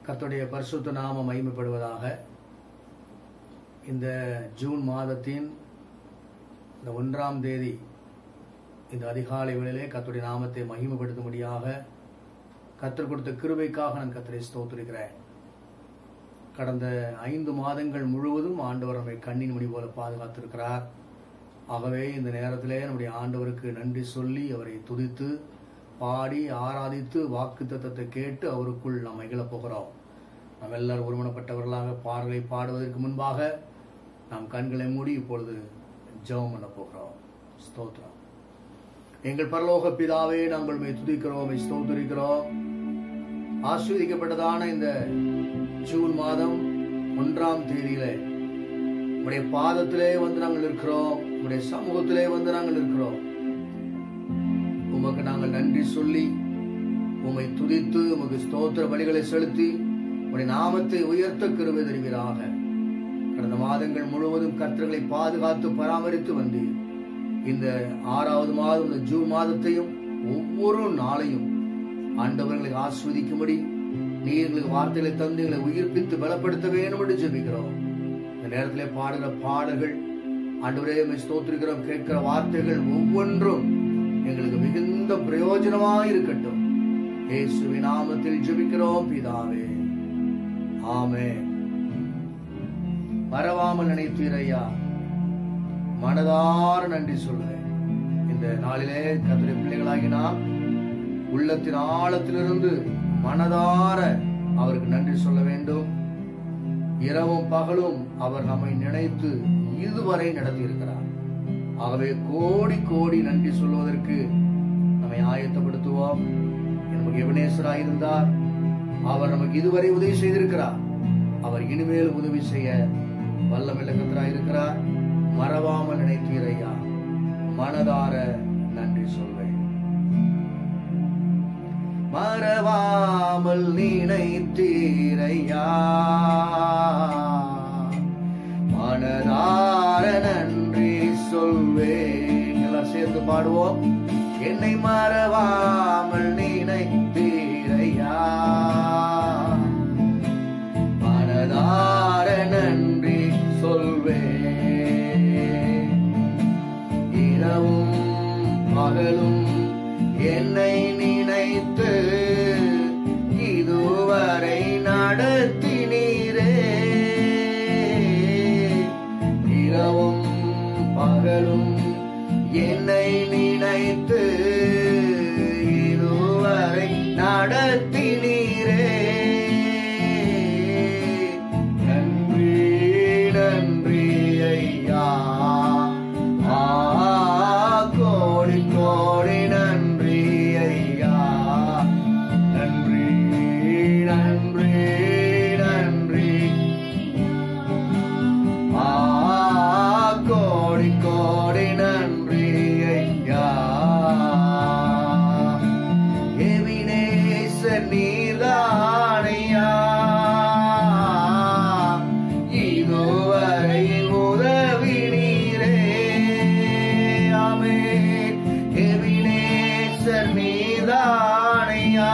கர்த்தருடைய பரிசுத்த நாமம் மகிமைப்படுவதாக இந்த ஜூன் மாதத்தின் இந்த ஒன்றாம் தேதி இந்த அதிகாலை வேளையிலே கர்த்தருடைய நாமத்தை மகிமைப்படுத்தும்படியாக கத்தர் கொடுத்த கிருபைக்காக நான் கத்தரை ஸ்தோத்திருக்கிறேன் கடந்த ஐந்து மாதங்கள் முழுவதும் ஆண்டவர் நம்மை கண்ணின் மணி போல பாதுகாத்திருக்கிறார் ஆகவே இந்த நேரத்திலே நம்முடைய ஆண்டவருக்கு நன்றி சொல்லி அவரை துதித்து பாடி ஆராதித்து வாக்கு தத்தத்தை கேட்டு அவருக்குள் நாம் மகிழப் போகிறோம் நாம் எல்லாரும் ஒருமனப்பட்டவர்களாக பாடலை பாடுவதற்கு முன்பாக நாம் கண்களை மூடி இப்பொழுது ஜெபம் பண்ண போகிறோம் ஸ்தோத்திரம் எங்கள் பரலோக பிதாவே நாங்கள் உம்மை துதிக்கிறோம் உம்மை ஸ்தோத்திரிக்கிறோம் ஆஸ்வதிக்கப்பட்டதான இந்த ஜூன் மாதம் ஒன்றாம் தேதியிலே உடைய பாதத்திலே வந்து நாங்கள் இருக்கிறோம் உடைய சமூகத்திலே வந்து நாங்கள் இருக்கிறோம் உமக்கு நாங்கள் நன்றி சொல்லி உம்மை துதித்து உமக்கு ஸ்தோத்திர பலிகளை செலுத்தி உடைய நாமத்தை உயர்த்த கிருபை தருவீராக கடந்த மாதங்கள் முழுவதும் கர்த்தர்களை பாதுகாத்து பராமரித்து வந்தீர் இந்த ஆறாவது மாதம் இந்த ஜூன் மாதத்தையும் ஒவ்வொரு நாளையும் ஆண்டவர்களை ஆஸ்வதிக்கும்படி நீர் எங்களுக்கு வார்த்தைகளை தந்து எங்களை உயிர்ப்பித்து பலப்படுத்த வேண்டும் என்று ஜெபிக்கிறோம் இந்த நேரத்திலே பாடுகிற பாடல்கள் ஆண்டவரே உம்மை ஸ்தோத்திரிக்கிறோம் கேட்கிற வார்த்தைகள் ஒவ்வொன்றும் எங்களுக்கு மிகுந்த பிரயோஜனமாய் இருக்கட்டும் இயேசுவின் நாமத்தில் ஜெபிக்கிறோம் பிதாவே ஆமே மறவாமல் நினைத்தீரையா மனதார நன்றி சொல்லுவேன் இந்த நாளிலே கத்திரை பிள்ளைகளாகி நாம் உள்ளத்தின் ஆழத்திலிருந்து மனதார அவருக்கு நன்றி சொல்ல வேண்டும் இரவும் பகலும் அவர் நம்மை நினைத்து இதுவரை நடத்தி இருக்கிறார் ஆகவே கோடி கோடி நன்றி சொல்வதற்கு நம்மை ஆயத்தப்படுத்துவோம் நமக்கு எவனேஸ்வராய் இருந்தார் அவர் நமக்கு இதுவரை உதவி செய்திருக்கிறார் அவர் இனிமேல் உதவி செய்ய வல்லமில்லகத்தராய் இருக்கிறார் மறவாமல் நினைத்தீரையா மனதார நன்றி சொல்வேன் மறவாமல் நினைத்தீரையா மனதார நன்றி சொல்வேன் எல்லாம் சேர்ந்து பாடுவோம் என்னை மறவாமல் நினைத்தீரையா மனதார நன்றி சொல்வேன் இரவும் பகலும் என்னை நினைத்து இதுவரை நடத்தினீரே இரவும் பகலும் என்னை நினைத்து இதுவரை நடத்தினீரே நன்றி நன்றி ஐயா ஆ கோடி கோடி நன்றி ஐயா நன்றி நன்றி நன்றி ஆ கோடி கோடி நன்றி ஐயா எவினேச நீதானையா இதுவரை உதவி நீரே ஆமே எவினேச நீதானையா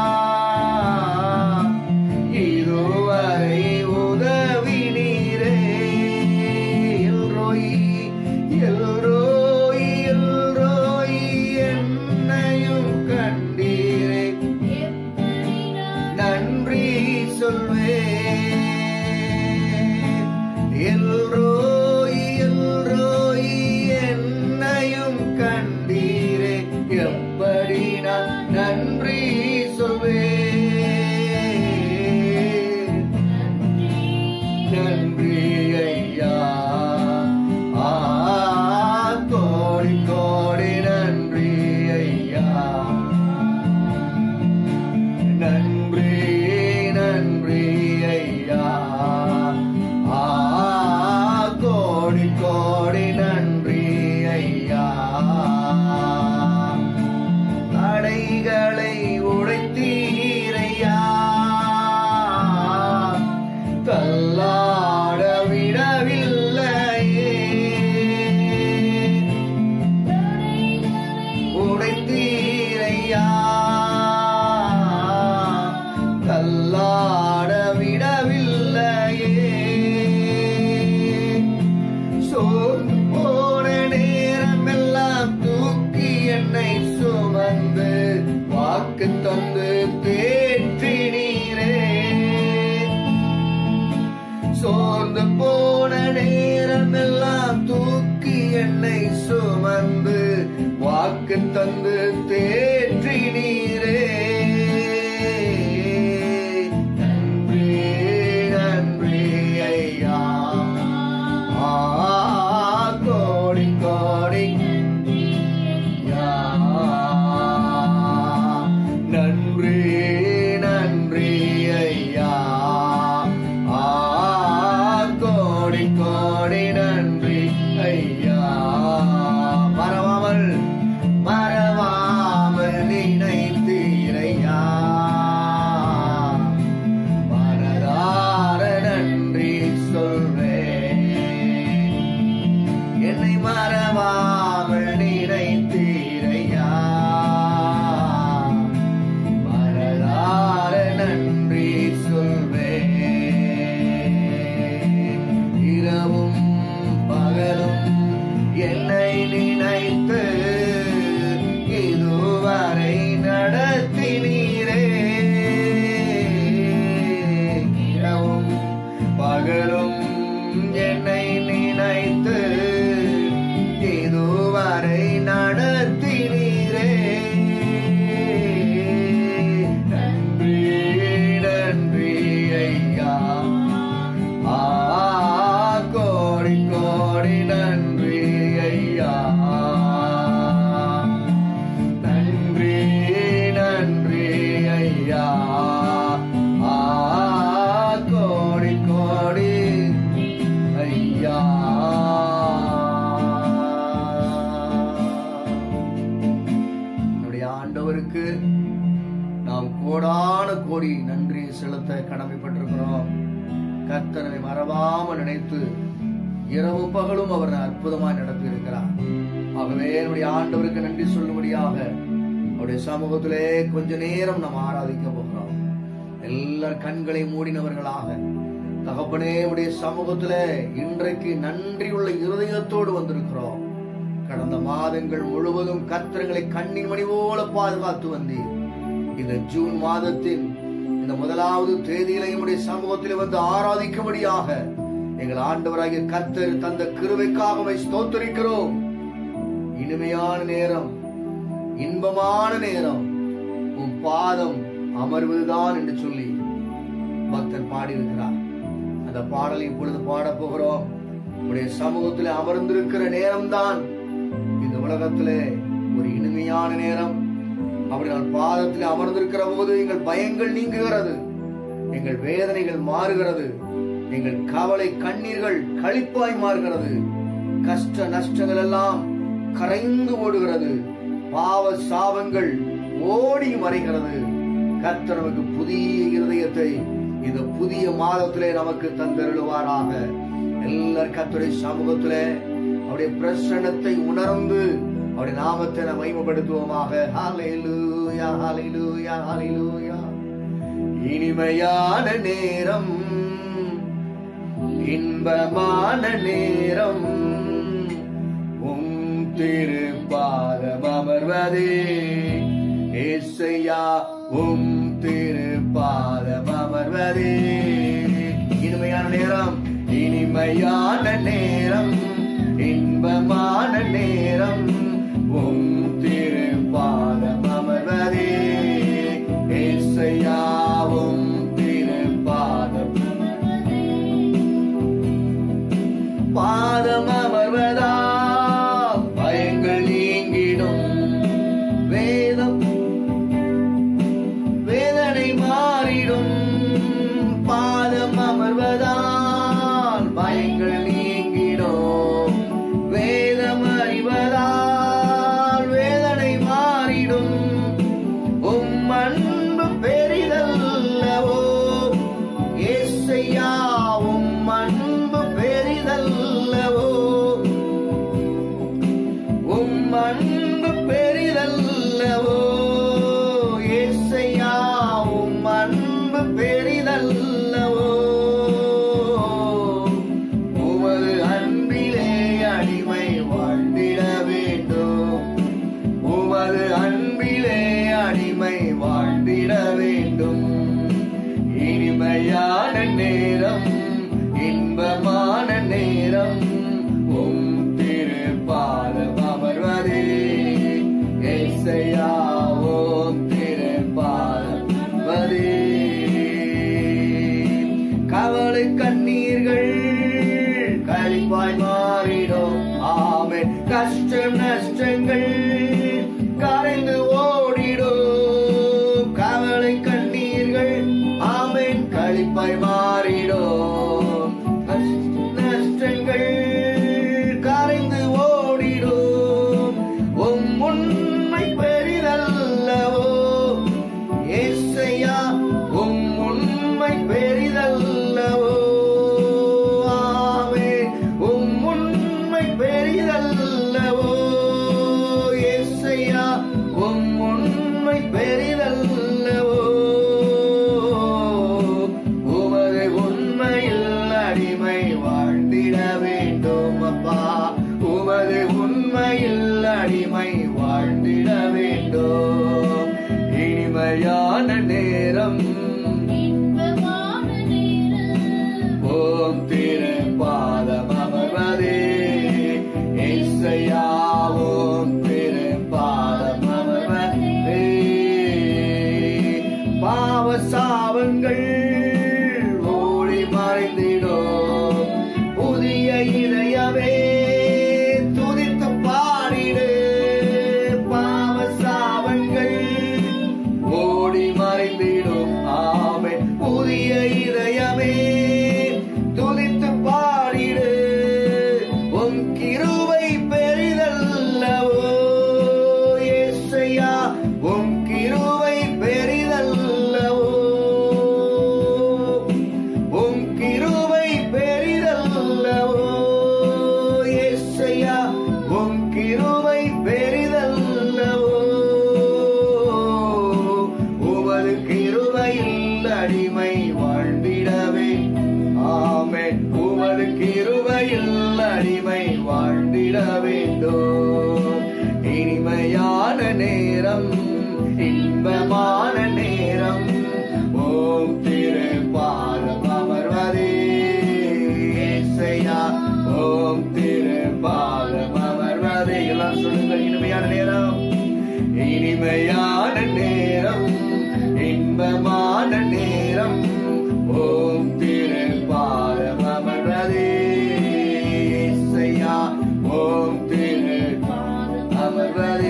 இதுவரை உதவி நீரே எல்ரோய் எல்ரோய் எல்ரோய் என்னையும் கண்டீரே நன்றி சொல்வே எல்ரோய் எல்ரோய் என்னையும் கண்டீரே எப்படி நான் நன்றி சொல்வேன் நன்றி ஐயா ஆ கோடி கோடி நன்றி ஐயா நன்றி நன்றி ஐயா ஆ கோடி கோடி நன்றி ஐயா தடைகளை உடைத்தீரையா தள்ளாட விடவில்லையே எனக்கு தந்து தேற்றினீரே நன்றி நன்றி ஐயா ஆ, கோடி கோடி ஐயா. நன்றி நன்றி ஐயா ஆ, கோடி கோடி நன்றி ஐயா மறவாமல் மறவாமல் நினைத்தீரையா மனதார நன்றி சொல்வேன் என்னை மறவாமல் நினைத்தீரையா மனதார நன்றி சொல்வேன் இரவும் பகலும் என்னை நினைத்து இதுவரை நடத்தினீரே இரவும் பகலும் என்னை நினைத்து இதுவரை நடத்தினீரே நன்றி நன்றி ஐயா ஆ கோடி கோடி நன்றி ஐயா நன்றி நன்றி ஐயா ஆ கோடி கோடி ஐயா நம்முடைய ஆண்டவருக்கு நாம் கோடான கோடி நன்றி செலுத்த கடமைப்பட்டிருக்கிறோம் கர்த்தனை மறவாமல் நினைத்து இரவு பகலும் அவர் அற்புதமாய் நடத்தி இருக்கிறார் ஆகவே நம்முடைய ஆண்டவருக்கு நன்றி சொல்லும்படியாக அவருடைய சமூகத்திலே கொஞ்ச நேரம் நாம் ஆராதிக்க போகிறோம் எல்லார் கண்களை மூடினவர்களாக தகப்பனே உடைய சமூகத்திலே இன்றைக்கு நன்றியுள்ள இருதயத்தோடு வந்திருக்கிறோம் கடந்த மாதங்கள் முழுவதும் கத்திரங்களை கண்ணின் மணி போல பாதுகாத்து வந்தீர் இந்த ஜூன் மாதத்தின் இந்த முதலாவது தேதியில நம்முடைய சமூகத்தில் வந்து ஆராதிக்கும்படியாக எங்கள் ஆண்டவராகிய கர்த்தர் தந்த கிருபைக்காக உம்மை ஸ்தோத்தரிக்கிறோம் இனிமையான நேரம் இன்பமான நேரம் உன் பாதம் அமர்வதுதான் என்று சொல்லி பக்தர் பாடியிருக்கிறார் அந்த பாடலை இப்பொழுது பாடப் போகிறோம் உடைய சமூகத்தில் அமர்ந்திருக்கிற நேரம்தான் இந்த உலகத்திலே ஒரு இனிமையான நேரம் அப்படி நான் பாதத்தில் அமர்ந்திருக்கிற போது எங்கள் பயங்கள் நீங்குகிறது எங்கள் வேதனைகள் மாறுகிறது எங்கள் கவலை கண்ணீர்கள் களிப்பாய் மாறுகிறது கஷ்ட நஷ்டங்கள் எல்லாம் கரைந்து ஓடுகிறது பாவ சாபங்கள் ஓடி மறைகிறது கர்த்தர் நமக்கு புதிய இருதயத்தை இந்த புதிய மாதத்திலே நமக்கு தந்தருளுவாராக எல்லார் கர்த்தருடைய சமூகத்திலே அவருடைய பிரசன்னத்தை உணர்ந்து அவருடைய நாமத்தை நாம் மகிமைப்படுத்துவோமாக ஹalleluya ஹalleluya ஹalleluya இனிமையான நேரம் இன்பமான நேரம் உம் திருப்பாதம் அமர்வதே ஏசையா உம் திருப்பாதம் அமர்வதே இனிமையான நேரம் இனிமையான நேரம் இன்பமான நேரம் உம் திருப்பாதம் அமர்வதே ஏசையா உம் திருப்பாதம் பாதம் அமர்வதா பயங்கள் நீங்கிடும் வேதம் வேதனை மாறிடும் பாதம் அமர்வதால் பயங்கள் நீங்கிடும் வேதம் அறிவதால் வேதனை மாறிடும் உம் அன்பு பெரிதல்லவோ ஏசையா உம் அன்பு பெரிதல்லவோ உம் அன்பு பெரிதல்லவோ ஏசையா உம் அன்பு பெரிதல்லவோ உமது அன்பிலே அடிமை வாழ்ந்திட வேண்டும் உமது அன்பிலே அடிமை வாழ்ந்திட வேண்டும் இனிமையான நேரம் இன்பமான நேரம் உம் திருப்பாதம் அமர்வதே நஷ்டங்கள் கரைந்து ஓடிடும் கவலை கண்ணீர்கள் ஆமென் களிப்பாய் மாறிடும் நஷ்டங்கள் கரைந்து ஓடிடும் உம் உண்மை பெரிதல்லவோ ஏசையா உம் உண்மை பெரிதல்லவோ ஆமென் உம் உண்மை பெரிதல்லவோ ஏசையா உம் உண்மை பெரிதல்லவோ உமது உண்மையில் அடிமை வாழ்ந்திட வேண்டும் அப்பா உமது உண்மையில் அடிமை வாழ்ந்திட வேண்டும் இனிமையான நேரம் இன்பமான நேரம் ஓம் திரு பாதம் அமர்வதே இசையா ஓம் திரு பாதம் அமர்வதே பாவ சாபங்கள் ஓடி மறைந்திடும் புதிய இதயமே துதித்து பாடிடு பாவ சாபங்கள் ஓடி மறைந்திடும் ஆமே புதிய இதயமே துதித்து பாடிடு உன் கிருபை பெரிதல்லவோ ஏசையா உன் கிருபை பெரிதல்லவோ உன் கிருபை பெரிதல்லவோ ஏசையா உன் கிருபை பெரிதல்லவோ உமது கிருபையில் அடிமை வாழ்ந்திடவே ஆமென் உமது கிருபையில் அடிமை வாழ்ந்திட வேண்டும் இனிமையான நேரம் இன்பமான நேரம் ஓம் திரு பாதம் அமர்வதே ஏசையா ஓம் திரு பாதம் அமர்வதே எல்லாம் சொல்லுங்கள் இனிமையான நேரம் இனிமையான நேரம் இன்பமான நேரம் ஓம் திரு பாதம் அமர்வதே இசையா ஓம் திரு பாதம் அமர்வதே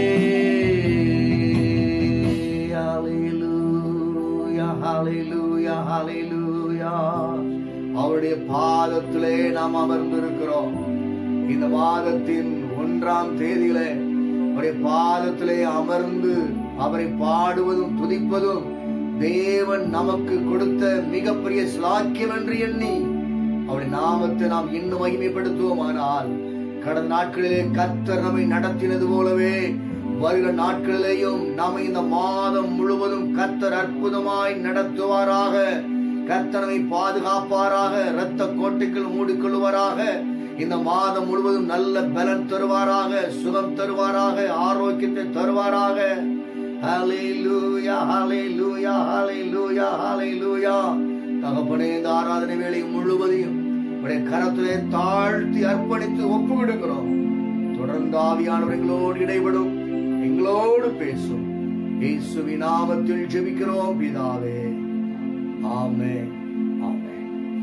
ஹalleluya ஹalleluya ஹalleluya அவருடைய பாதத்திலே நாம் அமர்ந்திருக்கிறோம் இந்த மாதத்தின் ஒன்றாம் தேதியிலே அவருடைய பாதத்திலே அமர்ந்து அவரை பாடுவதும் துதிப்பதும் தேவன் நமக்கு கொடுத்த மிகப்பெரிய ஸ்லாக்கியம் என்று எண்ணி அவருடைய நாமத்தை நாம் இன்னும் மகிமைப்படுத்துவோமானால் கடந்த நாட்களிலே கர்த்தர் நம்மை நடத்தினது போலவே வருகிற நாட்களிலேயும் நம்மை இந்த மாதம் முழுவதும் கர்த்தர் அற்புதமாய் நடத்துவாராக கர்த்தரவை பாதுகாப்பாராக இரத்த கோட்டைக்குள் மூடிக்கொள்வாராக இந்த மாதம் முழுவதும் நல்ல பலன் தருவாராக சுகம் தருவாராக ஆரோக்கியத்தை தருவாராக ஹalleluya ஹalleluya ஹalleluya ஹalleluya தகப்பனே இந்த ஆராதனை வேளை முழுவதையும் உடைய கரத்திலே தாழ்த்தி அர்ப்பணித்து ஒப்பு கொடுக்கிறோம் தொடர்ந்து ஆவியானவர் எங்களோடு இடைபடும் எங்களோடு பேசும் இயேசுவின் நாமத்தில் ஜெபிக்கிறோம் பிதாவே ஆமே ஆமே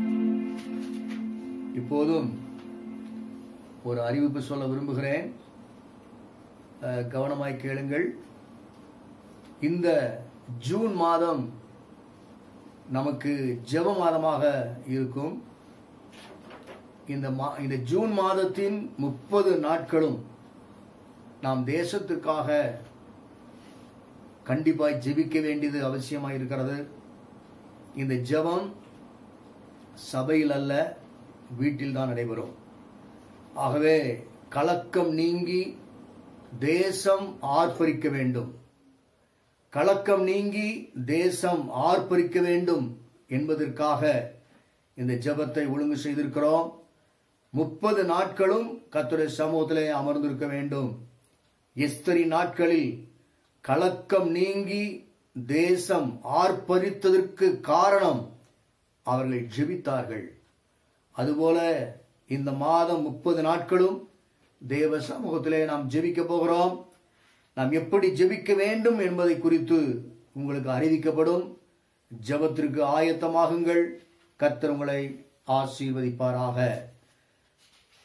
இப்போதும் ஒரு அறிவிப்பு சொல்ல விரும்புகிறேன் அஹ், கவனமாய் கேளுங்கள் இந்த ஜூன் மாதம் நமக்கு ஜெப மாதமாக இருக்கும் இந்த மா இந்த ஜூன் மாதத்தின் முப்பது நாட்களும் நாம் தேசத்திற்காக கண்டிப்பாய் ஜெபிக்க வேண்டியது அவசியமாக இருக்கிறது இந்த ஜெபம் சபையில் அல்ல வீட்டில் தான் நடைபெறும் ஆகவே கலக்கம் நீங்கி தேசம் ஆர்ப்பரிக்க வேண்டும் கலக்கம் நீங்கி தேசம் ஆர்ப்பரிக்க வேண்டும் என்பதற்காக இந்த ஜெபத்தை ஒழுங்கு செய்திருக்கிறோம் முப்பது நாட்களும் கர்த்தருடைய சமூகத்திலே அமர்ந்திருக்க வேண்டும் எஸ்தரி நாட்களில் கலக்கம் நீங்கி தேசம் ஆர்ப்பரித்ததற்கு காரணம் அவர்கள் ஜெபித்தார்கள் அதுபோல இந்த மாதம் முப்பது நாட்களும் தேவ சமூகத்திலே நாம் ஜெபிக்க போகிறோம் நாம் எப்படி ஜெபிக்க வேண்டும் என்பதை குறித்து உங்களுக்கு அறிவிக்கப்படும் ஜெபத்திற்கு ஆயத்தமாகுங்கள் கர்த்தர் உங்களை ஆசீர்வதிப்பாராக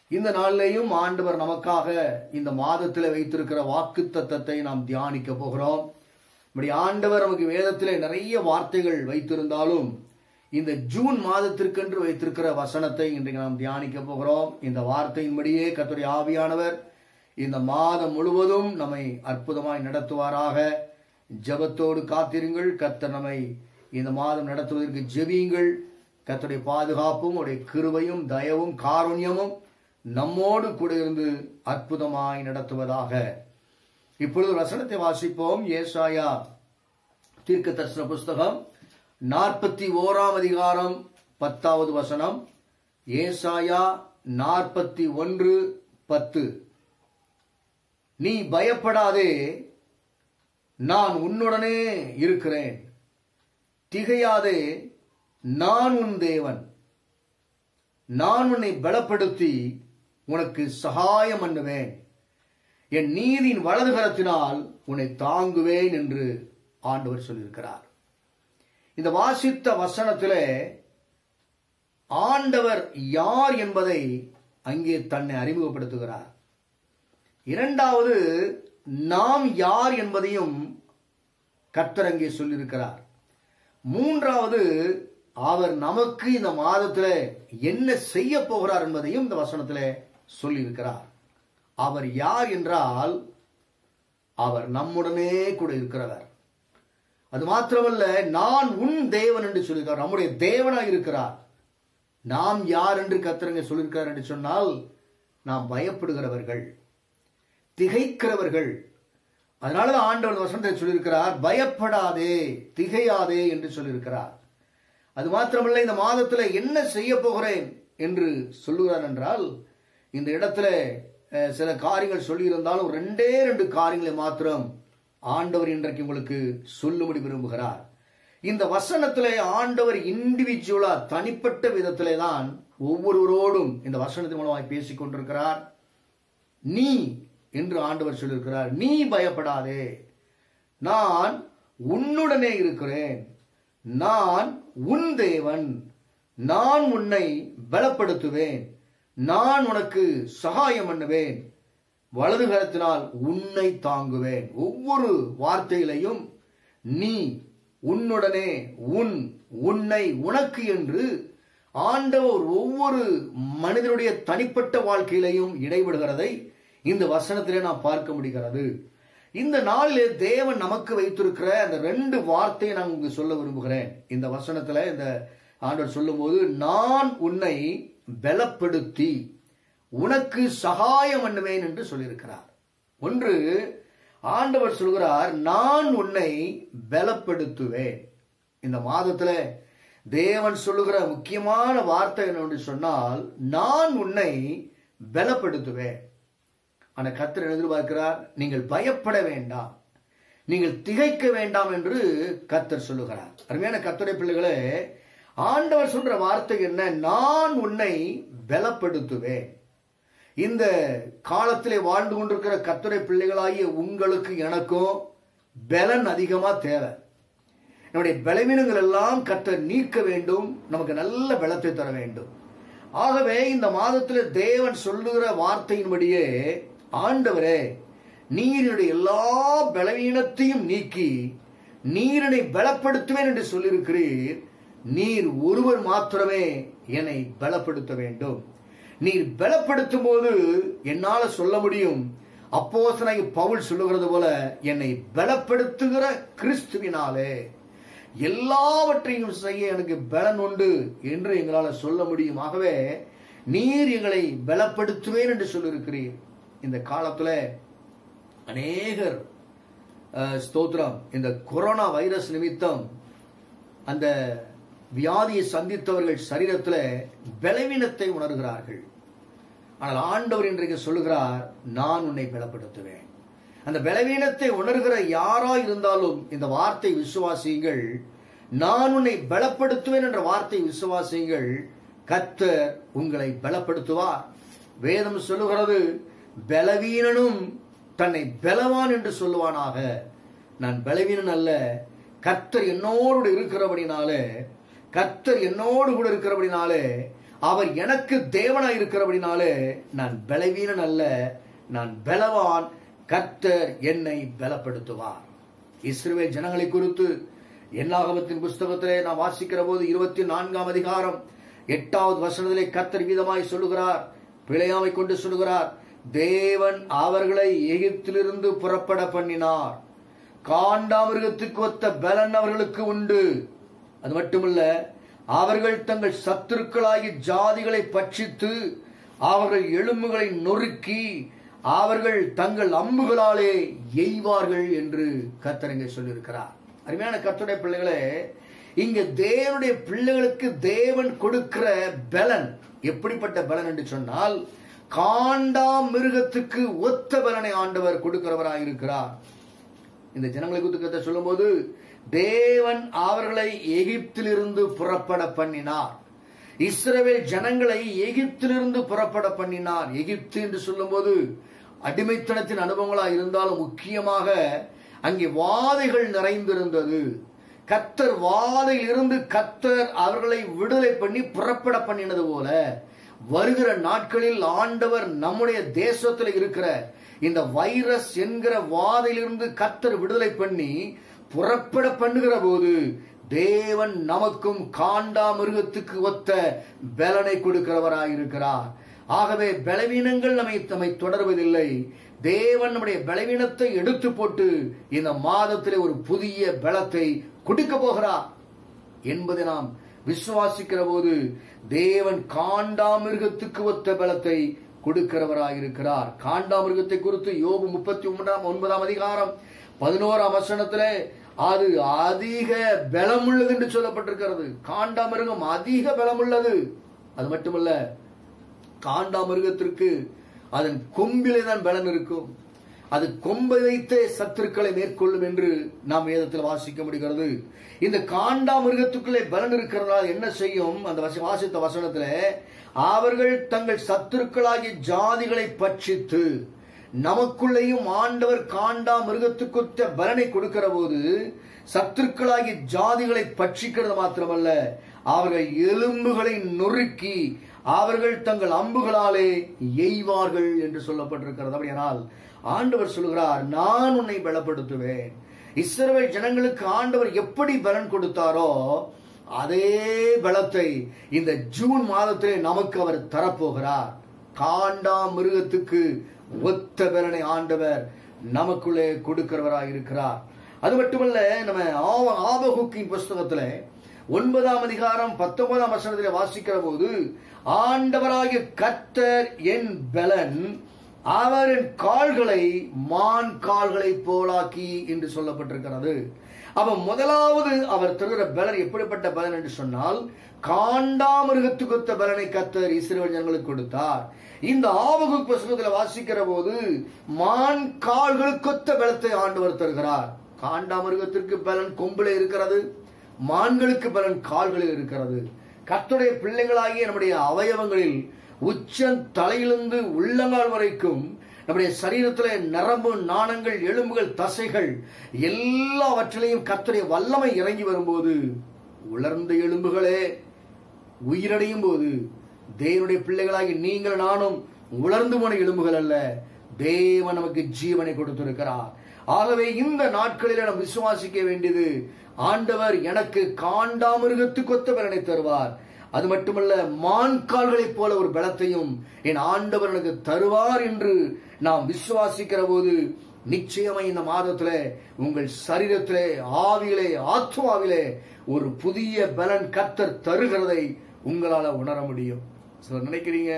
இந்த நாளிலேயும் ஆண்டவர் நமக்காக இந்த மாதத்தில் வைத்திருக்கிற வாக்கு தத்தத்தை நாம் தியானிக்க போகிறோம் இப்படி ஆண்டவர் நமக்கு வேதத்திலே நிறைய வார்த்தைகள் வைத்திருந்தாலும் இந்த ஜூன் மாதத்திற்கென்று வைத்திருக்கிற வசனத்தை இன்றைக்கு நாம் தியானிக்க போகிறோம் இந்த வார்த்தையின்படியே கர்த்தருடைய ஆவியானவர் இந்த மாதம் முழுவதும் நம்மை அற்புதமாய் நடத்துவாராக ஜெபத்தோடு காத்திருங்கள் கர்த்தர் நம்மை இந்த மாதம் நடத்துவதற்கு ஜெபியுங்கள் கர்த்தருடைய பாதுகாப்பும் உடைய கிருபையும் தயவும் காருண்யமும் நம்மோடு கூட இருந்து அற்புதமாய் நடத்துவதாக இப்பொழுது வசனத்தை வாசிப்போம் ஏசாயா தீர்க்க தரிசன புஸ்தகம் நாற்பத்தி ஓராம் அதிகாரம் பத்தாவது வசனம் ஏசாயா நாற்பத்தி ஒன்று பத்து நீ பயப்படாதே நான் உன்னுடனே இருக்கிறேன் திகையாதே நான் உன் தேவன் நான் உன்னை பலப்படுத்தி உனக்கு சகாயம் பண்ணுவேன் என் நீதியின் வலது கரத்தினால் உன்னை தாங்குவேன் என்று ஆண்டவர் சொல்லியிருக்கிறார் இந்த வாசித்த வசனத்திலே ஆண்டவர் யார் என்பதை அங்கே தன்னை அறிமுகப்படுத்துகிறார் இரண்டாவது நாம் யார் என்பதையும் கர்த்தர் அங்கே சொல்லியிருக்கிறார் மூன்றாவது அவர் நமக்கு இந்த மாதத்தில் என்ன செய்ய போகிறார் என்பதையும் இந்த வசனத்தில் சொல்லியிருக்கிறார் அவர் யார் என்றால் அவர் நம்முடனே கூட இருக்கிறவர் அது மாத்திரமல்ல நான் உன் தேவன் என்று சொல்லியிருக்கிறார் நம்முடைய தேவனாய் இருக்கிறார் நாம் யார் என்று கத்திரங்க சொல்லியிருக்கிறார் என்று சொன்னால் நாம் பயப்படுகிறவர்கள் திகைக்கிறவர்கள் அதனால தான் ஆண்டவர் வசனத்தை சொல்லியிருக்கிறார் பயப்படாதே திகையாதே என்று சொல்லியிருக்கிறார் அது மாத்திரமல்ல இந்த மாதத்தில் என்ன செய்ய போகிறேன் என்று சொல்லுகிறார் என்றால் இந்த இடத்துல அஹ், சில காரியங்கள் சொல்லியிருந்தாலும் ரெண்டே ரெண்டு காரியங்களை மாத்திரம் ஆண்டவர் இன்றைக்கு உங்களுக்கு சொல்லும்படி விரும்புகிறார் இந்த வசனத்திலே ஆண்டவர் இண்டிவிஜுவலா தனிப்பட்ட விதத்திலே தான் ஒவ்வொருவரோடும் இந்த வசனத்தின் மூலமாய் பேசிக் கொண்டிருக்கிறார் நீ என்று ஆண்டவர் சொல்லியிருக்கிறார் நீ பயப்படாதே நான் உன்னுடனே இருக்கிறேன் நான் உன் தேவன் நான் உன்னை பலப்படுத்துவேன் நான் உனக்கு சகாயம் பண்ணுவேன் வலது கரத்தினால் உன்னை தாங்குவேன் ஒவ்வொரு வார்த்தையிலையும் நீ உன்னுடனே உன் உன்னை உனக்கு என்று ஆண்டவர் ஒவ்வொரு மனிதனுடைய தனிப்பட்ட வாழ்க்கையிலையும் இடைவிடுகிறதை இந்த வசனத்திலே நாம் பார்க்க முடிகிறது இந்த நாளிலே தேவன் நமக்கு வைத்திருக்கிற அந்த ரெண்டு வார்த்தையை நான் உங்களுக்கு சொல்ல விரும்புகிறேன் இந்த வசனத்துல இந்த ஆண்டவர் சொல்லும்போது நான் உன்னை பலப்படுத்தி உனக்கு சகாயம் பண்ணுவேன் என்று சொல்லியிருக்கிறார் ஒன்று ஆண்டவர் சொல்கிறார் நான் உன்னை பலப்படுத்துவேன் இந்த மாதத்துல தேவன் சொல்லுகிற முக்கியமான வார்த்தை என்னவென்று சொன்னால் நான் உன்னை பலப்படுத்துவேன் ஆனா கத்தர் எதிர்பார்க்கிறார் நீங்கள் பயப்பட வேண்டாம் நீங்கள் திகைக்க வேண்டாம் என்று கத்தர் சொல்லுகிறார் அருமையான கத்தரை பிள்ளைகளே ஆண்டவர் சொல்ற வார்த்தை என்ன நான் உன்னை பலப்படுத்துவேன் இந்த காலத்திலே வாழ்ந்து கொண்டிருக்கிற கத்துரை பிள்ளைகளாகிய உங்களுக்கு எனக்கும் பலன் அதிகமா தேவை நம்முடைய பலவீனங்கள் எல்லாம் கத்தர் நீக்க வேண்டும் நமக்கு நல்ல பலத்தை தர வேண்டும் ஆகவே இந்த மாதத்தில் தேவன் சொல்லுகிற வார்த்தையின்படியே ஆண்டவரே நீரினுடைய எல்லா பலவீனத்தையும் நீக்கி நீரினை பலப்படுத்துவேன் என்று சொல்லியிருக்கிறீர் நீர் ஒருவர் மாத்திரமே என்னை பலப்படுத்த வேண்டும் நீர் பலப்படுத்தும் போது என்னால சொல்ல முடியும் அப்போசனை பவுல் சொல்லுகிறது போல என்னை பலப்படுத்துகிற கிறிஸ்துவினாலே எல்லாவற்றையும் செய்ய எனக்கு பலன் உண்டு என்று எங்களால் சொல்ல முடியும் ஆகவே நீர் எங்களை பலப்படுத்துவேன் என்று சொல்லியிருக்கிறீர் இந்த காலத்துல அநேகர் அஹ், ஸ்தோத்திரம் இந்த கொரோனா வைரஸ் நிமித்தம் அந்த வியாதியை சந்தித்தவர்கள் சரீரத்தில் பலவீனத்தை உணர்கிறார்கள் ஆனால் ஆண்டவர் இன்றைக்கு சொல்லுகிறார் நான் உன்னை பலப்படுத்துவேன் அந்த பலவீனத்தை உணர்கிற யாரா இருந்தாலும் இந்த வார்த்தை விசுவாசியுங்கள் நான் உன்னை பலப்படுத்துவேன் என்ற வார்த்தை விசுவாசியுங்கள் கர்த்தர் உங்களை பலப்படுத்துவார் வேதம் சொல்லுகிறது பலவீனனும் தன்னை பலவான் என்று சொல்லுவானாக நான் பலவீனன் அல்ல கர்த்தர் என்னோடு இருக்கிறபடினாலே கர்த்தர் என்னோடு கூட இருக்கிறபடினாலே அவர் எனக்கு தேவனாய் இருக்கிறபடினாலே நான் பலவீனன் அல்ல நான் பலவான் கர்த்தர் என்னை பலப்படுத்துவார் இஸ்ரவேல் ஜனங்களை குறித்து என்னாகமத்தின் புஸ்தகத்திலே நான் வாசிக்கிற போது இருபத்தி நான்காம் அதிகாரம் எட்டாவது வசனத்திலே கர்த்தர் வீதமாய் சொல்லுகிறார் பிழையாமை கொண்டு சொல்லுகிறார் தேவன் அவர்களை எகிப்திலிருந்து புறப்பட பண்ணினார் காண்டாமிருகத்துக்கு ஒத்த பலன் அவர்களுக்கு உண்டு அது மட்டுமல்ல அவர்கள் தங்கள் சத்துருக்களாகி ஜாதிகளை பட்சித்து அவர்கள் எலும்புகளை நொறுக்கி அவர்கள் தங்கள் அம்புகளாலே எய்வார்கள் என்று கர்த்தர் இங்கே சொல்லியிருக்கிறார் அருமையான கர்த்தருடைய பிள்ளைகளே இங்க தேவனுடைய பிள்ளைகளுக்கு தேவன் கொடுக்கிற பலன் எப்படிப்பட்ட பலன் என்று சொன்னால் காண்டா மிருகத்துக்கு ஒத்த பலனை ஆண்டவர் கொடுக்கிறவராய் இருக்கிறார் இந்த ஜனங்களை குறித்து கர்த்தர் சொல்லும்போது தேவன் அவர்களை எகிப்திலிருந்து புறப்பட பண்ணினார் இஸ்ரவேல் ஜனங்களை எகிப்திலிருந்து புறப்பட பண்ணினார் எகிப்து என்று சொல்லும்போது அடிமைத்தனத்தின் அனுபவங்களா இருந்தாலும் முக்கியமாக அங்கே வாதைகள் நிறைந்திருந்தது கத்தர் வாதையில் இருந்து கத்தர் அவர்களை விடுதலை பண்ணி புறப்பட பண்ணினது போல வருகிற நாட்களில் ஆண்டவர் நம்முடைய தேசத்தில் இருக்கிற இந்த வைரஸ் என்கிற வாதையிலிருந்து கத்தர் விடுதலை பண்ணி புறப்பட பண்ணுகிற போது தேவன் நமக்கும் காண்டா மிருகத்துக்கு ஒத்த பலனை கொடுக்கிறவராய் இருக்கிறார் ஆகவே பலவீனங்கள் நம்மை நம்மை தொடர்வதில்லை தேவன் நம்முடைய பலவீனத்தை எடுத்து போட்டு இந்த மாதத்திலே ஒரு புதிய பலத்தை கொடுக்க போகிறார் என்பதை நாம் விசுவாசிக்கிற போது தேவன் காண்டாமிருகத்துக்கு ஒத்த பலத்தை கொடுக்கிறவராயிருக்கிறார் காண்டாமிருகத்தை குறித்து யோபு முப்பத்தி ஒன்பதாம் ஒன்பதாம் அதிகாரம் பதினோராம் வசனத்திலே அது அதிக பலமுள்ளது என்று சொல்லப்பட்டிருக்கிறது காண்டாமிருகம் அதிக பலமுள்ளது அது மட்டுமல்ல காண்டாமிருகத்திற்கு அதன் கொம்பிலே தான் பலன் இருக்கும் அது கொம்பை வைத்தே சத்துருக்களை மேற்கொள்ளும் என்று நாம் வேதத்தில் வாசிக்க முடிகிறது இந்த காண்டா மிருகத்துக்குள்ளே பலன் இருக்கிறதால் என்ன செய்யும் அந்த வச- வாசித்த வசனத்துல அவர்கள் தங்கள் சத்துருக்களாகிய ஜாதிகளை பட்சித்து நமக்குள்ளேயும் ஆண்டவர் காண்டா மிருகத்துக்குத்த பலனை கொடுக்கிற போது சத்துருக்களாகிய ஜாதிகளை பட்சிக்கிறது மாத்திரமல்ல அவர்கள் எலும்புகளை நொறுக்கி அவர்கள் தங்கள் அம்புகளாலே எய்வார்கள் என்று சொல்லப்பட்டிருக்கிறது அப்படியானால் ஆண்டவர் சொல்கிறார் நான் உன்னை பலப்படுத்துவேன் இஸ்ரவேல் ஜனங்களுக்கு ஆண்டவர் எப்படி பலன் கொடுத்தாரோ அதே பலத்தை இந்த ஜூன் மாதத்திலே நமக்கு அவர் தரப்போகிறார் காண்டா மிருகத்துக்கு ஒத்த பலனை ஆண்டவர் நமக்குள்ளே கொடுக்கிறவராய் இருக்கிறார் அது மட்டுமல்ல நம்ம ஆவ- ஆபகுக்கின் புஸ்தகத்துல ஒன்பதாம் அதிகாரம் பத்தொன்பதாம் வசனத்திலே வாசிக்கிற போது ஆண்டவராகிய கர்த்தர் என் பலன் அவரின் கால்களை மான் கால்களை போலாக்கி என்று சொல்லப்பட்டிருக்கிறது அப்ப முதலாவது அவர் தருகிற பலன் எப்படிப்பட்ட பலன் என்று சொன்னால் காண்டாமிருகத்துக்கு ஒத்த பலனை கத்தர் இஸ்ரேல் ஜனங்களுக்கு கொடுத்தார் இந்த ஆவகு புஸ்தகத்தில் வாசிக்கிற போது மான் கால்களுக்கொத்த பலத்தை ஆண்டவர் தருகிறார் காண்டாமிருகத்திற்கு பலன் கொம்பிலே இருக்கிறது மான்களுக்கு பலன் கால்களில் இருக்கிறது கர்த்தருடைய பிள்ளைகளாகிய நம்முடைய அவயவங்களில் உச்சம் தலையிலிருந்து உள்ளங்கால் வரைக்கும் நம்முடைய சரீரத்திலே நரம்பு நாணங்கள் எலும்புகள் தசைகள் எல்லாவற்றிலையும் கர்த்தருடைய வல்லமை இறங்கி வரும்போது உலர்ந்த எலும்புகளே உயிரடையும் போது தேவனுடைய பிள்ளைகளாகி நீங்கள் நானும் உலர்ந்து போன எலும்புகள் அல்ல தேவன் நமக்கு ஜீவனை கொடுத்திருக்கிறார் ஆகவே இந்த நாட்களில் நாம் விசுவாசிக்க வேண்டியது ஆண்டவர் எனக்கு காண்டாமிருகத்துக்கு ஒத்த பலனை தருவார் அது மட்டுமல்ல மான் கால்களைப் போல ஒரு பலத்தையும் என் ஆண்டவர் எனக்கு தருவார் என்று நாம் விசுவாசிக்கிற போது நிச்சயமாய் இந்த மாதத்துல உங்கள் சரீரத்திலே ஆவியிலே ஆத்மாவிலே ஒரு புதிய பலன் கத்தர் தருகிறதை உங்களால உணர முடியும் சிலர் நினைக்கிறீங்க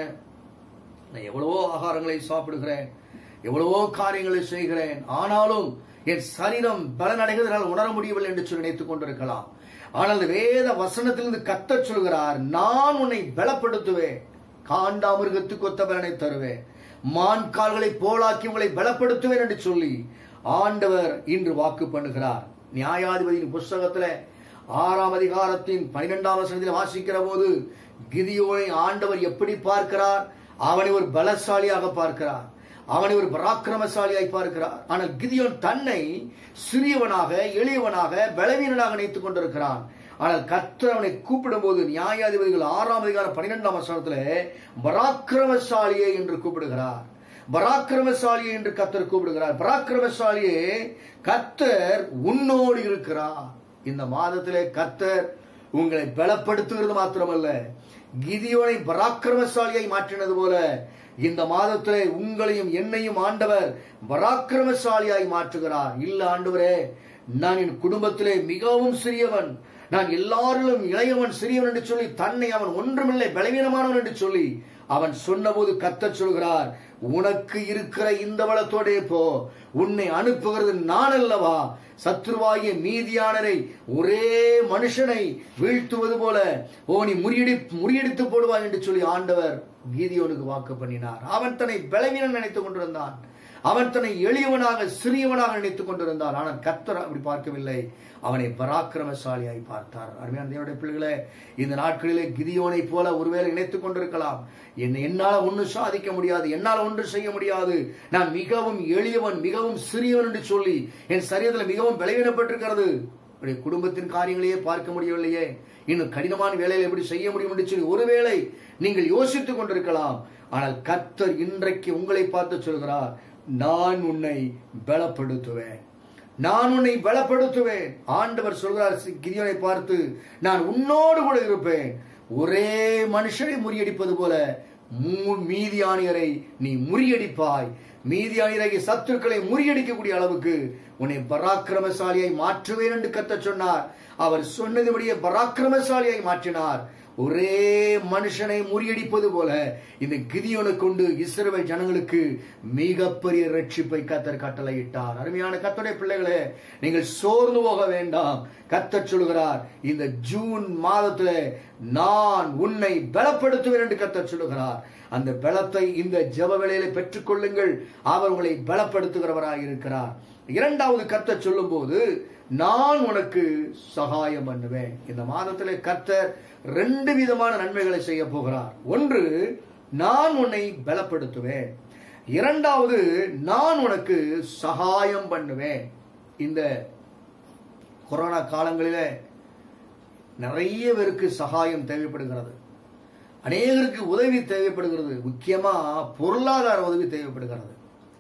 நான் எவ்வளவோ ஆகாரங்களை சாப்பிடுகிறேன் எவ்வளவோ காரியங்களை செய்கிறேன் ஆனாலும் என் சரீரம் பலனடைகிறதுனால் உணர முடியவில்லை என்று சொல்லி நினைத்துக் கொண்டிருக்கலாம் ஆனால் இந்த வேத வசனத்திலிருந்து கத்தச் சொல்கிறார் நான் உன்னை பலப்படுத்துவேன் காண்டாமிருகத்துக்கு ஒத்த பலனை தருவேன் மான் கால்களை போலாக்கி உங்களை பலப்படுத்துவேன் என்று சொல்லி ஆண்டவர் இன்று வாக்கு பண்ணுகிறார் நியாயாதிபதியின் புஸ்தகத்துல ஆறாம் அதிகாரத்தின் பனிரெண்டாம் வசனத்தில் வாசிக்கிற போது கிதியோனை ஆண்டவர் எப்படி பார்க்கிறார் அவனை ஒரு பலசாலியாக பார்க்கிறார் அவனை ஒரு பராக்கிரமசாலியாய் பார்க்கிறார் ஆனால் கிதியோன் தன்னை சிறியவனாக எளியவனாக பலவீனனாக நினைத்துக் கொண்டிருக்கிறான் ஆனால் கர்த்தர் அவனை கூப்பிடும்போது நியாயாதிபதிகள் ஆறாம் அதிகாரம் பன்னிரெண்டாம் வசனத்துல பராக்கிரமசாலியே என்று கூப்பிடுகிறார் பராக்கிரமசாலியே என்று கர்த்தர் கூப்பிடுகிறார் பராக்கிரமசாலியே கர்த்தர் உன்னோடு இருக்கிறார் இந்த மாதத்திலே கர்த்தர் உங்களை பலப்படுத்துகிறது மாத்திரமல்ல கிதியோனை பராக்கிரமசாலியை மாற்றினது போல இந்த மாதத்திலே உங்களையும் என்னையும் ஆண்டவர் பராக்கிரமசாலியாய் மாற்றுகிறார் இல்ல ஆண்டவரே நான் என் குடும்பத்திலே மிகவும் சிறியவன் நான் எல்லாரிலும் இளையவன் சிறியவன் என்று சொல்லி தன்னை அவன் ஒன்றுமில்லை பலவீனமானவன் என்று சொல்லி அவன் சொன்னபோது கத்தச் சொல்கிறார் உனக்கு இருக்கிற இந்த பலத்தோடே போ உன்னை அனுப்புகிறது நான் அல்லவா சத்ருவாகிய மீதியானரை ஒரே மனுஷனை வீழ்த்துவது போல ஓ நீ முறியடி முறியடித்து போடுவாய் என்று சொல்லி ஆண்டவர் கீதியோனுக்கு வாக்கு பண்ணினார் அவன் தன்னை பலவீனம் நினைத்துக் கொண்டிருந்தான் அவன் தன்னை எளியவனாக சிறியவனாக நினைத்துக் கொண்டிருந்தான் ஆனால் கர்த்தர் அப்படி பார்க்கவில்லை அவனை பராக்கிரமசாலியாய் பார்த்தார் அருமையான தேவனுடைய பிள்ளைகளே இந்த நாட்களிலே கிதியோனை போல ஒருவேளை நினைத்துக் கொண்டிருக்கலாம் என்னை என்னால ஒன்று சாதிக்க முடியாது என்னால் ஒன்று செய்ய முடியாது நான் மிகவும் எளியவன் மிகவும் சிறியவன் என்று சொல்லி என் சரீரத்தில் மிகவும் பலவீனப்பட்டிருக்கிறது இப்படி குடும்பத்தின் காரியங்களையே பார்க்க முடியவில்லையே இன்னும் கடினமான வேலையை எப்படி செய்ய முடியும் என்று சொல்லி ஒருவேளை நீங்கள் யோசித்துக் கொண்டிருக்கலாம் ஆனால் கர்த்தர் இன்றைக்கு உங்களை பார்த்து சொல்கிறார் நான் உன்னை பலப்படுத்துவேன் நான் உன்னை பலப்படுத்துவேன் ஆண்டவர் சொல்கிறார் கிரியோனை பார்த்து நான் உன்னோடு கூட இருப்பேன் ஒரே மனுஷனை முறியடிப்பது போல மூ- மீதியானியரை நீ முறியடிப்பாய் மீதியானியரை சத்துருக்களை முறியடிக்கக்கூடிய அளவுக்கு உன்னை பராக்கிரமசாலியை மாற்றுவேன் என்று கத்த சொன்னார் அவர் சொன்னதுபடியே பராக்கிரமசாலியை மாற்றினார் ஒரே மனுஷனை முறியடிப்பது போல இந்த கிதியோனை கொண்டு இஸ்ரவேல் ஜனங்களுக்கு மிகப்பெரிய ரட்சிப்பை கத்தர் கட்டளையிட்டார் அருமையான கத்தருடைய பிள்ளைகளே நீங்கள் சோர்ந்து போக வேண்டாம் கத்தர் சொல்கிறார் இந்த ஜூன் மாதத்துல நான் உன்னை பலப்படுத்துவேன் என்று கத்தர் சொல்லுகிறார் அந்த பலத்தை இந்த ஜெப வேளையில பெற்றுக்கொள்ளுங்கள் அவர் உங்களை பலப்படுத்துகிறவராய் இருக்கிறார் இரண்டாவது கர்த்தர் சொல்லும்போது நான் உனக்கு சகாயம் பண்ணுவேன் இந்த மாதத்திலே கர்த்தர் ரெண்டு விதமான நன்மைகளை செய்ய போகிறார் ஒன்று நான் உன்னை பலப்படுத்துவேன் இரண்டாவது நான் உனக்கு சகாயம் பண்ணுவேன் இந்த கொரோனா காலங்களிலே நிறைய பேருக்கு சகாயம் தேவைப்படுகிறது அநேகருக்கு உதவி தேவைப்படுகிறது முக்கியமா பொருளாதார உதவி தேவைப்படுகிறது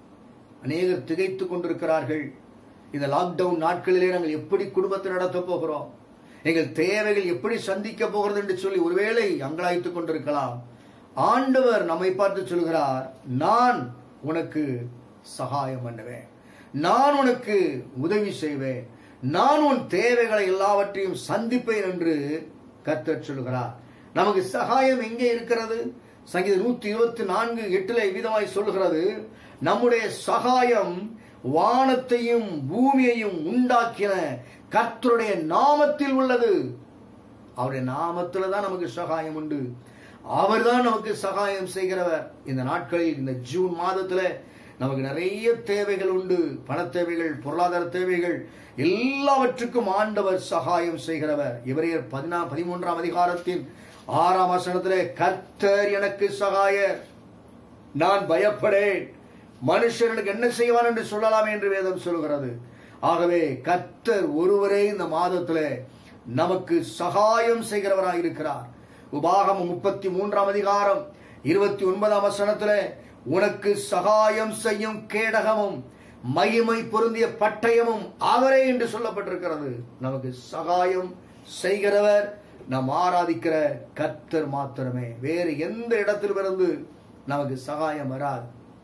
அநேகர் திகைத்துக் கொண்டிருக்கிறார்கள் இந்த லாக்டவுன் நாட்களிலே நாங்கள் எப்படி குடும்பத்தை நடத்தப் போகிறோம் எங்கள் தேவைகள் எப்படி சந்திக்க போகிறது என்று சொல்லி ஒருவேளை அங்கலாய்த்துக் கொண்டிருக்கலாம் ஆண்டவர் நம்மை பார்த்து சொல்கிறார் நான் உனக்கு சகாயம் பண்ணுவேன் நான் உனக்கு உதவி செய்வேன் நான் உன் தேவைகளை எல்லாவற்றையும் சந்திப்பேன் என்று கர்த்தர் சொல்கிறார் நமக்கு சகாயம் எங்கே இருக்கிறது சங்கீதம் நூத்தி இருபத்தி நான்கு எட்டுல விதமாய் சொல்கிறது நம்முடைய சகாயம் வானத்தையும் பூமியையும் உண்டாக்கின கர்த்தருடைய நாமத்தில் உள்ளது அவருடைய நாமத்துல தான் நமக்கு சகாயம் உண்டு அவர்தான் நமக்கு சகாயம் செய்கிறவர் இந்த நாட்களில் இந்த ஜூன் மாதத்துல நமக்கு நிறைய தேவைகள் உண்டு பண தேவைகள் பொருளாதார தேவைகள் எல்லாவற்றுக்கும் ஆண்டவர் சகாயம் செய்கிறவர் இவரையர் பதினா பதிமூன்றாம் அதிகாரத்தின் ஆறாம் வசனத்திலே கர்த்தர் எனக்கு சகாயர் நான் பயப்படேன் மனுஷன் எனக்கு என்ன செய்வான் என்று சொல்லலாம் என்று வேதம் சொல்கிறது ஆகவே கர்த்தர் ஒருவரே இந்த மாதத்திலே நமக்கு சகாயம் செய்கிறவராய் இருக்கிறார் உபாகமம் முப்பத்தி மூன்றாம் அதிகாரம் இருபத்தி ஒன்பதாம் வசனத்திலே உனக்கு சகாயம் செய்யும் கேடகமும் மகிமை பொருந்திய பட்டயமும் அவரே என்று சொல்லப்பட்டிருக்கிறது நமக்கு சகாயம் செய்கிறவர் நாம் ஆராதிக்கிற கர்த்தர் மாத்திரமே வேறு எந்த இடத்திலிருந்து நமக்கு சகாயம் வராது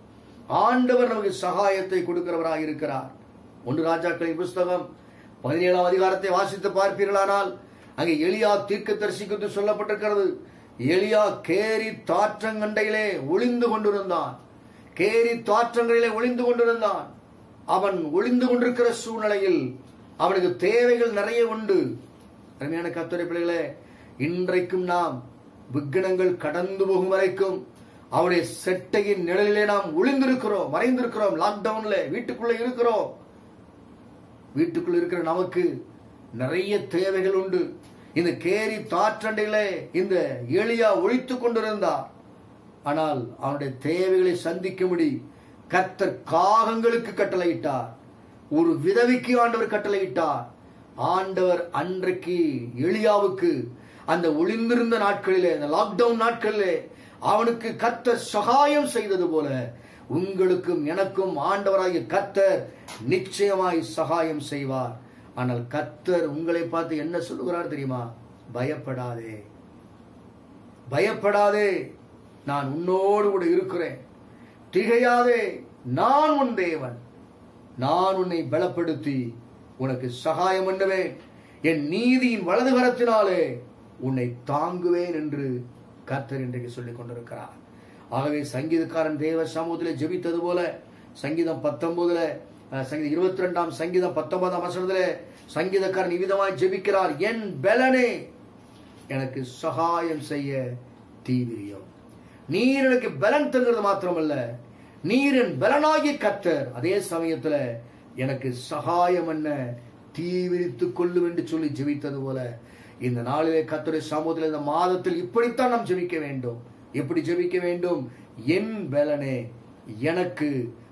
ஆண்டவர் நமக்கு சகாயத்தை கொடுக்கிறவராக இருக்கிறார் ஒன்று ராஜாக்களின் புஸ்தகம் பதினேழாம் அதிகாரத்தை வாசித்து பார்ப்பீர்களானால் அங்கே எலியா தீர்க்க குறித்து சொல்லப்பட்டிருக்கிறது எலியா கேரி தாற்றங்கண்டையிலே ஒளிந்து கொண்டிருந்தான் கேரி தாற்றங்களிலே ஒளிந்து கொண்டிருந்தான் அவன் ஒளிந்து கொண்டிருக்கிற சூழ்நிலையில் அவனுக்கு தேவைகள் நிறைய உண்டு அருமையான கத்துரை பிள்ளைகளே இன்றைக்கும் நாம் விக்னங்கள் கடந்து போகும் வரைக்கும் அவருடைய செட்டையின் நிழலிலே நாம் ஒளிந்திருக்கிறோம் மறைந்திருக்கிறோம் லாக்டவுன்ல வீட்டுக்குள்ள இருக்கிறோம் வீட்டுக்குள்ள இருக்கிற நமக்கு நிறைய தேவைகள் உண்டு இந்த கேரி தாற்றண்டையிலே இந்த எளியா ஒழித்துக் கொண்டிருந்தார் ஆனால் அவனுடைய தேவைகளை சந்திக்கும்படி கர்த்தர் காகங்களுக்கு கட்டளையிட்டார் ஒரு விதவிக்கு ஆண்டவர் கட்டளையிட்டார் ஆண்டவர் அன்றைக்கு எளியாவுக்கு அந்த ஒளிந்திருந்த நாட்களிலே அந்த லாக்டவுன் நாட்களிலே அவனுக்கு கர்த்தர் சகாயம் செய்தது போல உங்களுக்கும் எனக்கும் ஆண்டவராகிய கர்த்தர் நிச்சயமாய் சகாயம் செய்வார் ஆனால் கர்த்தர் உங்களை பார்த்து என்ன சொல்லுகிறார் தெரியுமா பயப்படாதே பயப்படாதே நான் உன்னோடு கூட இருக்கிறேன் திகையாதே நான் உன் தேவன் நான் உன்னை பலப்படுத்தி உனக்கு சகாயம் பண்ணுவேன் என் நீதியின் வலது கரத்தினாலே உன்னை தாங்குவேன் என்று கர்த்தர் இன்றைக்கு சொல்லிக் கொண்டிருக்கிறார் ஆகவே சங்கீதக்காரன் தேவ சமூகத்திலே ஜெபித்தது போல சங்கீதம் பத்தொன்பதுல அஹ், சங்கீதம் இருபத்தி ரெண்டாம் சங்கீதம் பத்தொன்பதாம் வசனத்துல சங்கீதக்காரன் இவ்விதமாய் ஜெபிக்கிறார் என் பலனே எனக்கு சகாயம் செய்ய தீவிரியம் நீர் எனக்கு பலன் தருகிறது மாத்திரமல்ல நீர் என் பலனாகிய கத்தர் அதே சமயத்துல எனக்கு சகாயம் என்ன தீவிரித்துக் கொள்ளும் என்று சொல்லி ஜெபித்தது போல இந்த நாளிலே கத்தருடைய சமூகத்தில் இந்த மாதத்தில் இப்படித்தான் நாம் ஜெபிக்க வேண்டும் எப்படி ஜெபிக்க வேண்டும் என் பலனே எனக்கு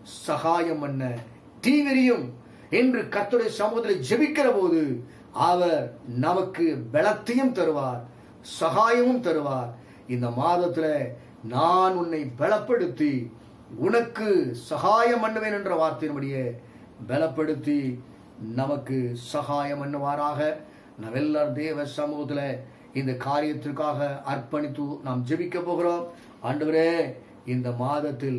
சகாயம் என்ன தீவிரியும் என்று கர்த்தருடைய சமூகத்தில் ஜெபிக்கிற போது அவர் நமக்கு பலத்தையும் தருவார் சகாயமும் தருவார் இந்த மாதத்துல நான் உன்னை பலப்படுத்தி உனக்கு சகாயம் பண்ணுவேன் என்ற வார்த்தையின்படியே பலப்படுத்தி நமக்கு சகாயம் பண்ணுவாராக நாம் எல்லாரும் தேவ சமூகத்துல இந்த காரியத்திற்காக அர்ப்பணித்து நாம் ஜெபிக்க போகிறோம் ஆண்டவரே இந்த மாதத்தில்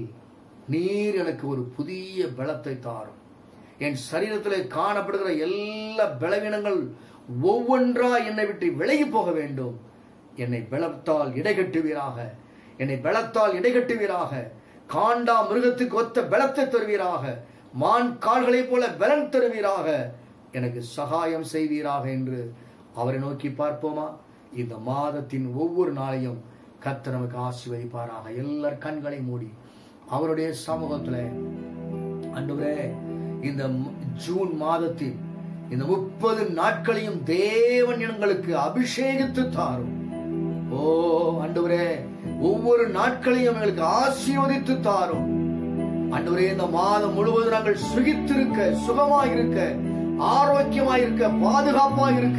நீர் எனக்கு ஒரு புதிய பலத்தை தாரும் என் சரீரத்திலே காணப்படுகிற எல்லா பலவீனங்கள் ஒவ்வொன்றா என்னை விட்டு விலகி போக வேண்டும் என்னை பலத்தால் இடைகட்டுவீராக என்னை பலத்தால் இடைகட்டுவீராக காண்டா மிருகத்துக்கு ஒத்த பலத்தை தருவீராக மான் கால்களைப் போல பலன் தருவீராக எனக்கு சகாயம் செய்வீராக என்று அவரை நோக்கி பார்ப்போமா இந்த மாதத்தின் ஒவ்வொரு நாளையும் கர்த்தர் நமக்கு ஆசீர்வதிப்பாராக எல்லார் கண்களை மூடி அவருடைய சமூகத்துல அன்றுவரே இந்த ம- ஜூன் மாதத்தில் இந்த முப்பது நாட்களையும் தேவன் எங்களுக்கு அபிஷேகித்து தாரும் ஓ ஆண்டவரே ஒவ்வொரு நாட்களையும் எங்களுக்கு ஆசீர்வதித்து தாரும் ஆண்டவரே இந்த மாதம் முழுவதும் நாங்கள் சுகித்திருக்க சுகமாய் இருக்க ஆரோக்கியமாய் இருக்க பாதுகாப்பாய் இருக்க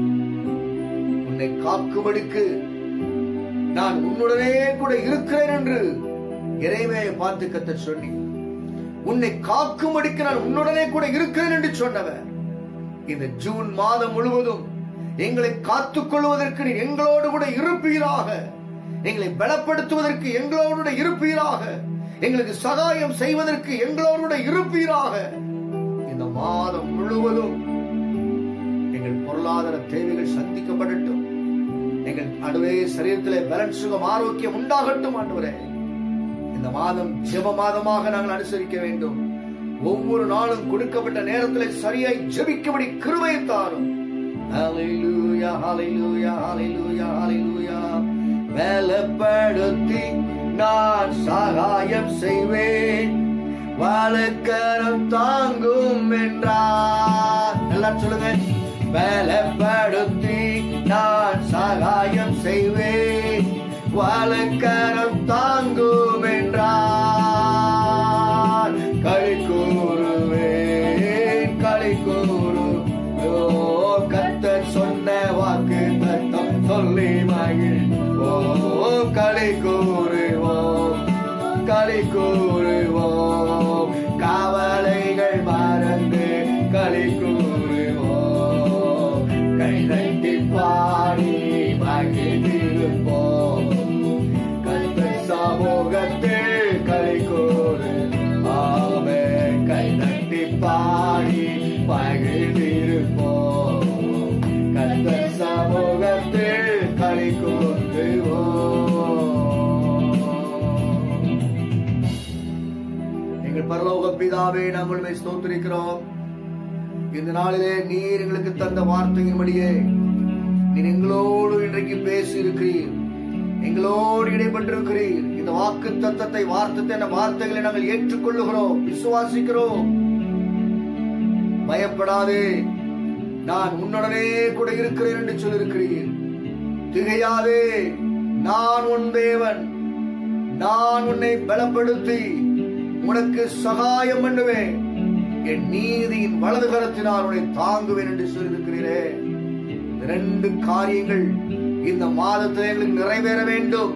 உன்னை காக்கும்படிக்கு நான் உன்னுடனே கூட இருக்கிறேன் என்று இறைமையை பார்த்து கத்த சொன்னி உன்னை காக்கும்படிக்கு நான் உன்னுடனே கூட இருக்கிறேன் என்று சொன்னவர் இந்த ஜூன் மாதம் முழுவதும் எங்களை காத்துக் கொள்வதற்கு நீர் எங்களோடு கூட இருப்பீராக எங்களை பலப்படுத்துவதற்கு எங்களோடு கூட இருப்பீராக எங்களுக்கு சகாயம் செய்வதற்கு எங்களோடு கூட இருப்பீராக இந்த மாதம் முழுவதும் எங்கள் பொருளாதார தேவைகள் சந்திக்கப்படட்டும் எங்கள் அடுவே சரீரத்திலே பலன் சுகம் ஆரோக்கியம் உண்டாகட்டும் ஆண்டவரே இந்த மாதம் ஜெப மாதமாக நாங்கள் அனுசரிக்க வேண்டும் ஒவ்வொரு நாளும் கொடுக்கப்பட்ட நேரத்திலே சரியாய் ஜெபிக்கும்படி கிருபை தாரும் ஹalleluya ஹalleluya ஹalleluya ஹalleluya பலப்படுத்தி நான் சகாயம் செய்வேன் வழக்கரம் தாங்கும் என்றார் எல்லாரும் சொல்லுங்க பலப்படுத்தி நான் சகாயம் செய்வேன் வழக்கரம் தாங்கும் என்றார் களி கூறுவேன் களி கூறு ஓ கத்தர் சொன்ன வாக்கு தத்தம் சொல்லி மகிழ் ஓ களி கூறுவோம் களி கூறுவோம் காவலைகள் மறந்து களி கூறுவோம் கை தட்டி பாடி மகிழ்ந்திருப்போம் கத்த சமூகத்தில் களி கூறு ஆமே கை தட்டி பாடி மகிழ்ந்திருப்போம் கத்த சமூகத்தில் களி கூறுவோம் எங்கள் பரலோக பிதாவே நாங்கள் உம்மை ஸ்தோத்திரிக்கிறோம் இந்த நாளிலே நீர் எங்களுக்கு தந்த வார்த்தையின்படியே நீர் எங்களோடு இன்றைக்கு பேசி இருக்கிறீர் எங்களோடு இடைப்பட்டிருக்கிறீர் இந்த வாக்கு தத்தத்தை வார்த்தை என்ற வார்த்தைகளை நாங்கள் ஏற்றுக்கொள்ளுகிறோம் விசுவாசிக்கிறோம் பயப்படாதே நான் உன்னுடனே கூட இருக்கிறேன் என்று சொல்லியிருக்கிறீர் திகையாதே நான் உன் தேவன் நான் உன்னை பலப்படுத்தி உனக்கு சகாயம் பண்ணுவேன் என் நீதியின் வலது கரத்தினால் உன்னை தாங்குவேன் என்று சொல்லியிருக்கிறீரே இந்த ரெண்டு காரியங்கள் இந்த மாதத்தில் எங்களுக்கு நிறைவேற வேண்டும்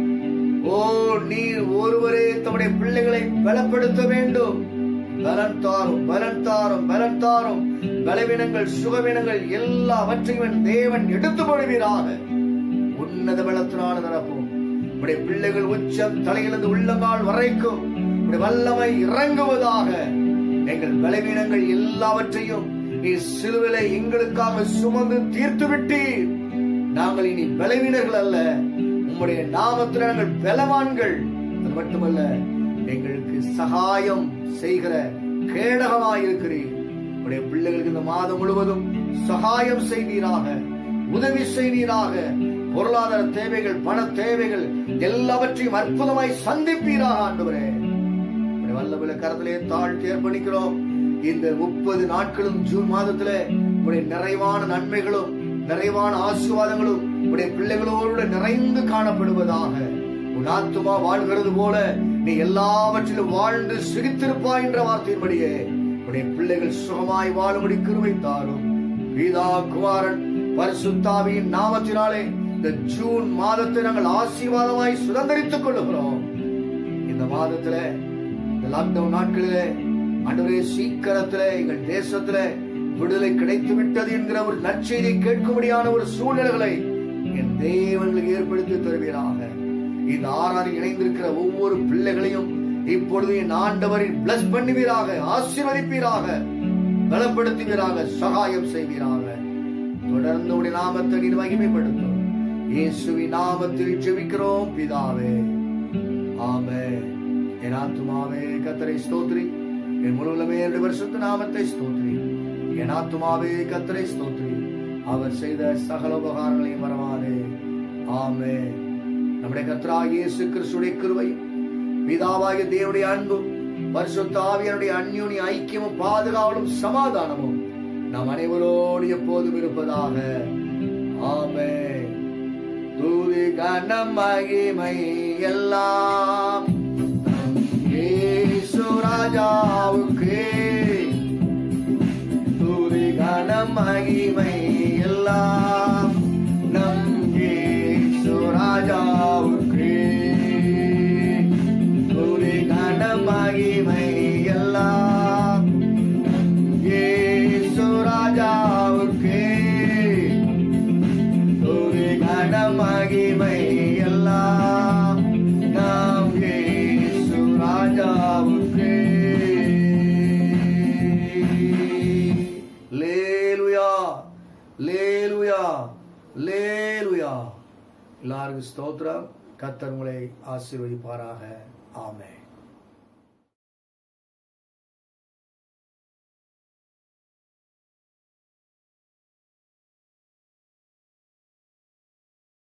ஓ நீர் ஒருவரே தம்முடைய பிள்ளைகளை பலப்படுத்த வேண்டும் பலன் தாரும் பலன் தாரும் பலன் தாரும் பலவீனங்கள் சுகவீனங்கள் எல்லாவற்றையும் என் தேவன் எடுத்து போடுவீராக உன்னத பலத்தினால் நிரப்பும் உடைய பிள்ளைகள் உச்சம் தலையிலிருந்து உள்ளங்கால் வரைக்கும் உடைய வல்லமை இறங்குவதாக எங்கள் பலவீனங்கள் எல்லாவற்றையும் நீ சிலுவிலை எங்களுக்காக சுமந்து தீர்த்து விட்டீர் நாங்கள் இனி பலவீனர்கள் அல்ல உம்முடைய நாமத்தில் நாங்கள் பலவான்கள் அது மட்டுமல்ல எங்களுக்கு சகாயம் செய்கிற கேடகமாயிருக்கிறீர் உடைய பிள்ளைகளுக்கு இந்த மாதம் முழுவதும் சகாயம் செய்வீராக உதவி செய்வீராக பொருளாதார தேவைகள் பண தேவைகள் எல்லாவற்றையும் அற்புதமாய் சந்திப்பீராக ஆண்டவரே உடைய வல்லவில கரத்திலே தாழ்த்தி அர்ப்பணிக்கிறோம் இந்த முப்பது நாட்களும் ஜூன் மாதத்திலே உடைய நிறைவான நன்மைகளும் நிறைவான ஆசீர்வாதங்களும் உடைய பிள்ளைகளோடு நிறைந்து காணப்படுவதாக உன் ஆத்துமா வாழ்கிறது போல நீ எல்லாவற்றிலும் வாழ்ந்து சிரித்திருப்பாய் என்ற வார்த்தையின்படியே உடைய பிள்ளைகள் சுகமாய் வாழும்படி கிருபை தாரும் பீதா குமாரன் பரிசுத்தாவியின் நாமத்தினாலே இந்த ஜூன் மாதத்தை நாங்கள் ஆசீர்வாதமாய் சுதந்திரித்துக் கொள்ளுகிறோம் இந்த மாதத்துல இந்த லாக்டவுன் நாட்களிலே ஆண்டவரே சீக்கிரத்திலே எங்கள் தேசத்துல விடுதலை கிடைத்து விட்டது என்கிற ஒரு நற்செய்தியை கேட்கும்படியான ஒரு சூழ்நிலைகளை என் தேவன்களுக்கு ஏற்படுத்தி தருவீராக இந்த ஆறாரில் இணைந்திருக்கிற ஒவ்வொரு பிள்ளைகளையும் இப்பொழுது என் ஆண்டவரின் பிளஸ் பண்ணுவீராக ஆசீர்வதிப்பீராக பலப்படுத்துவீராக சகாயம் செய்வீராக தொடர்ந்து உடைய நாமத்தை நீர் மகிமைப்படுத்தும் இயேசுவின் நாமத்தில் ஜெபிக்கிறோம் பிதாவே ஆமே என் ஆத்துமாவே கத்தரை ஸ்தோத்ரி என் முழுவதுமே என்னுடைய பரிசுத்த நாமத்தை ஸ்தோத்ரி என் ஆத்துமாவே கத்தரை ஸ்தோத்ரி அவர் செய்த சகல உபகாரங்களையும் மறவாதே ஆமே நம்முடைய கத்தராகிய இயேசு கிறிஸ்துடைய கிருபையும் பிதாவாகிய தேவனுடைய அன்பும் பரிசுத்த ஆவியனுடைய அந்யோனி ஐக்கியமும் பாதுகாவலும் சமாதானமும் நம் அனைவரோடு எப்போதும் இருப்பதாக ஆமே தூதி கனம் மகிமை எல்லாம் நம் இயேசு ராஜாவுக்கு தூதி கனம் மகிமை எல்லாம் நம் இயேசு ராஜாவுக்கு தூதி கனம் மகிமை எல்லாம் இயேசு ராஜாவுக்கு துதி கன மகிமை எல்லாம் நாம் இயேசு ராஜாவுக்கு லேலுயா லேலுயா லேலுயா எல்லாருக்கும் ஸ்தோத்திரம் கத்தர் உங்களை ஆசீர்வதிப்பாராக ஆமென்